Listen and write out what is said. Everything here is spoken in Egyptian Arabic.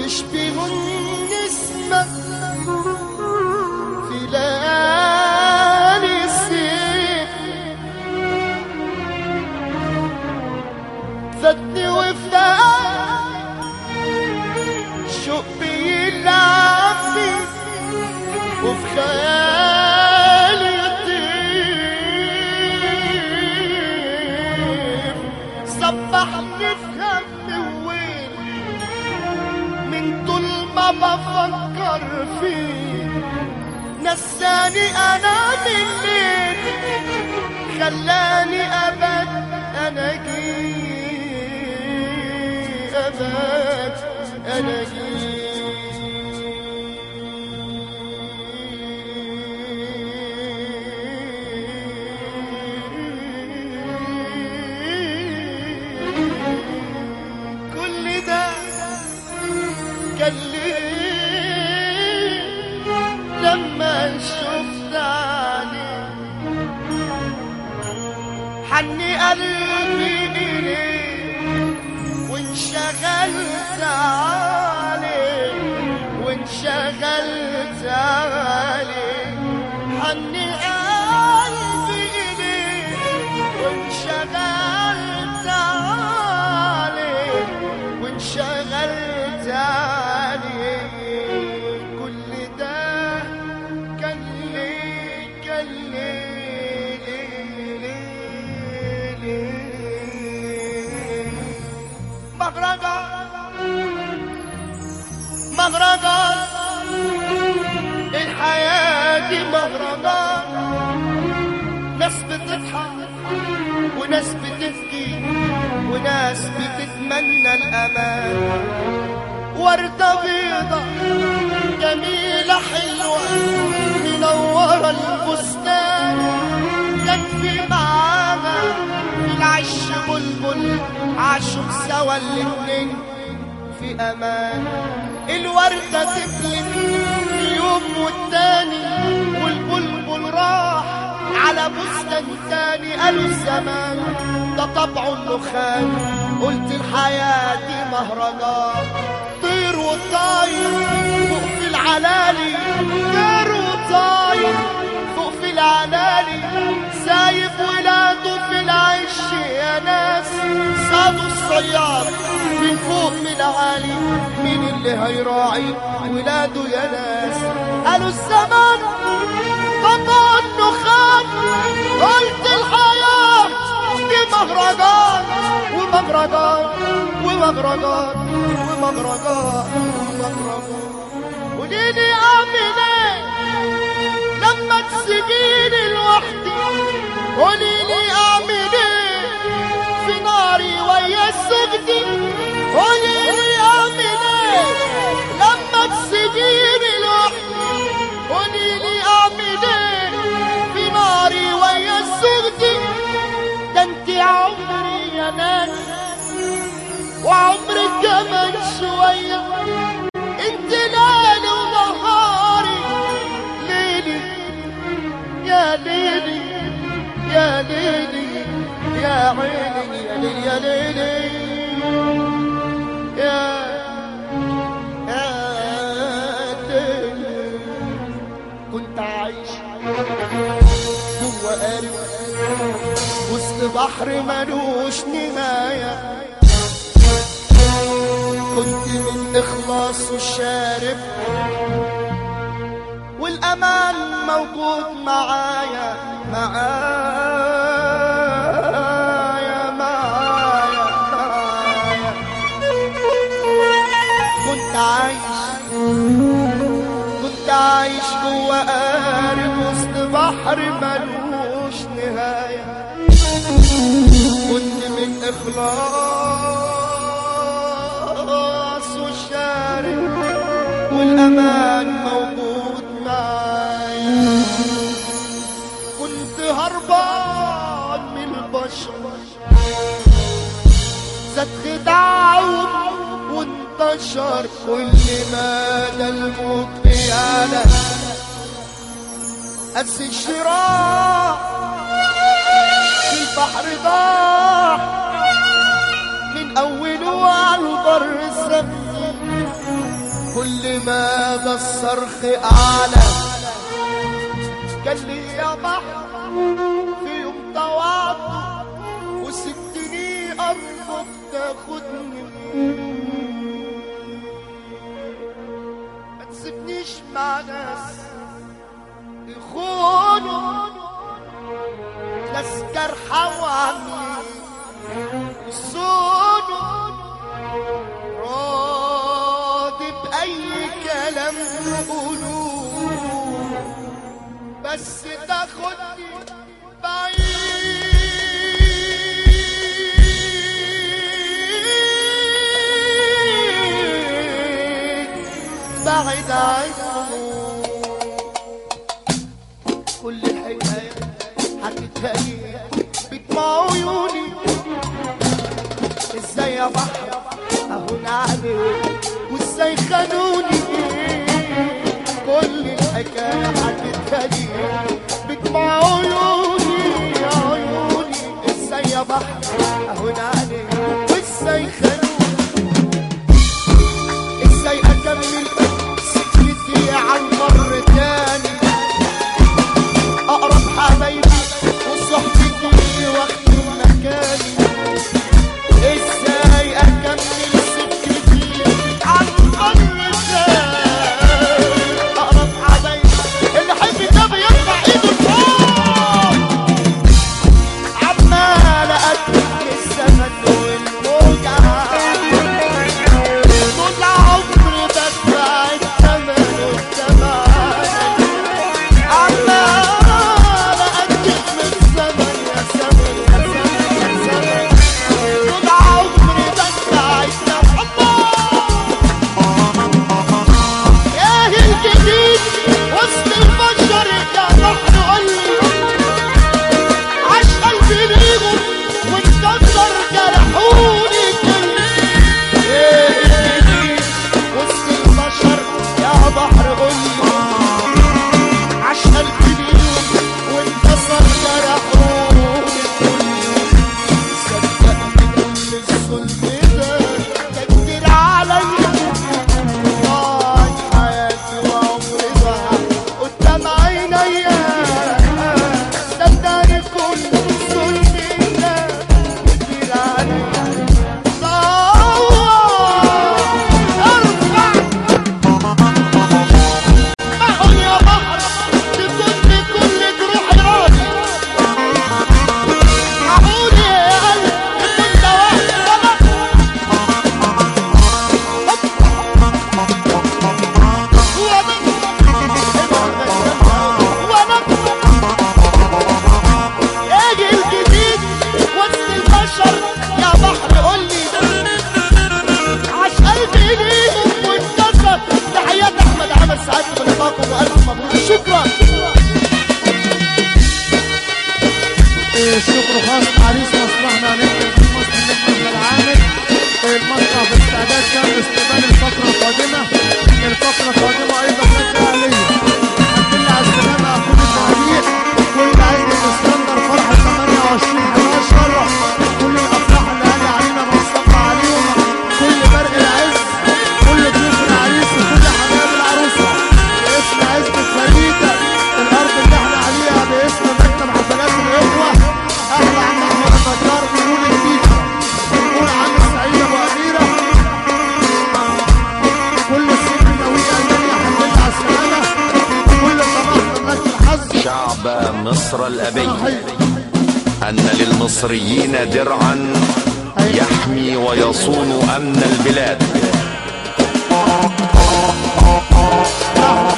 تشبه النسمة في ليالي الصيف فاتني وفدان شوق بيلعب فيه وفي خيالي يطير صبحني في هم وين من طول ما بفكر فيه نساني انا من الليل خلاني ابد انا جيت ابد انا جيت كل ده كان ليه لما شفت عليه حني قلبي إليه وانشغلت عليه وانشغلت عليه حني قلبي إليه وانشغلت عليه وانشغلت عليه كل ده كان ليه كان ليه ليه ليه ليه مهرجان مهرجان الحياة دي مهرجان ناس بتضحك وناس بتبكي وناس بتتمنى الأمان وردة بيضة جميلة حلوة منورة البستان كان في معاها في العش بلبل عاشوا سوا الاتنين في امان الوردة تبلت في يوم والتاني والبلبل راح على بستان تاني قالوا الزمان ده طبعه النخان قلت الحياة دي مهرجان طير وطاير فوق في العلالي طير وطاير فوق في العلالي سايب ولاده في العش يا ناس صادوا الصياد من فوق من العالي مين اللي هيراعي ولاده يا ناس قالوا الزمان قطع النخان قلت الحياة دي مهرجان ومهرجان ومهرجان ومهرجان ومهرجان قوليلي اعمل ايه لما تسيبيني لوحدي قوليلي اعمل ايه في ناري ويا سجدي قوليلي اعمل ايه لما تسيبيني لوحدي قوليلي اعمل ايه في ناري ويا سجدي ده انت عمري يا ناس وعمرك كمان شويه انت ليلي ونهاري ليلي يا ليلي يا ليلي يا عيني يا ليلي يا ليلي يا يا ليلي كنت عايش جوا قلبي وسط بحر ملوش نهايه كنت من إخلاص الشارب والأمان موجود معايا معايا معايا معايا كنت عايش كنت عايش جوا قارب وسط بحر ملوش نهاية كنت من إخلاص والشارع والأمان موجود معايا كنت هربان من البشر زاد خداعهم وانتشر كل ما ده الموت بيانا قس الشراع في البحر ضاع من أوله على البر السمي لماذا الصرخ أعلى قال لي يا بحر في يوم طوعته وسبتني أرضك تاخدني ما تسيبنيش مع ناس يخونوا ناس جرحى وعمي يصونوا راضي بأي كلام تقولوه بس تاخدني بعيد بعيد عنهم كل الحكاية حكيتها لي بدمع عيوني ازاي يا بحر اهون عليك وازاي خانوني كل الحكاية حكيتها لي بدمع عيوني يا عيوني ازاي يا بحر اهون عليك وازاي خانوني ازاي اكمل سكتي عن مر تاني اقرب حبايبي وصحبتي واخدوا مكاني ازاي اكمل سكتي عن مر تاني اقرب حبايبي اللي حب ده بيرفع ايده لفوق عمال ادرك الزمن والموجة طول عمري بدفع الثمن والثمن عمال أديك من الزمن يا زمن يا زمن يا زمن طول عمري بدفع الثمن ايه الجديد وسط البشر يا بحر قولي عاش قلبي ليهم وانكسر جرحوني كلي ايه الجديد وسط البشر يا بحر قولي عاش قلبي ليهم وانكسر جرحوني كلي صدقني كل الظلم ده كتير عليا ضاعت حياتي وعمري ضاع قدام عينيا صدقني كل الظلم ده كتير عليا ضاع ارفع معهم يا بحر تكون كل جروحي راضي معقول يا قلب يكون دواء سبب وانا اجي الجديد وسط البشر يا بحر قولي عاش قلبي ليهم وانكسر تحيات احمد عمل سعادة بلقاكم والف مبروك شكرا الشكر خاص عريس مصلحنا نجم في مصر نجم العامل المصنع في استعداد كان لاستقبال الفقرة القادمة الفقرة القادمة أيضا فكرة آلية الحمد لله على السلامة أخونا التعليق كل عيد الاسكندر فرحة 28 11 كل الأفراح اللي قال علينا موثقة عليهم كل برق العز كل ضيوف العريس وكل حبايب العروسة باسم عزبة فريدة الأرض اللي احنا عليها باسم مكتب حفلات الإخوة أهلا عم أحمد النجار بنقول الجديدة بنقول عم السعيد أبو أميرة كل السن النووية ألمانيا حمد على السلامة كل صباح مملكة الحظ شعب مصر الأبي تحية أن للمصريين درعا يحمي ويصون أمن البلاد نحن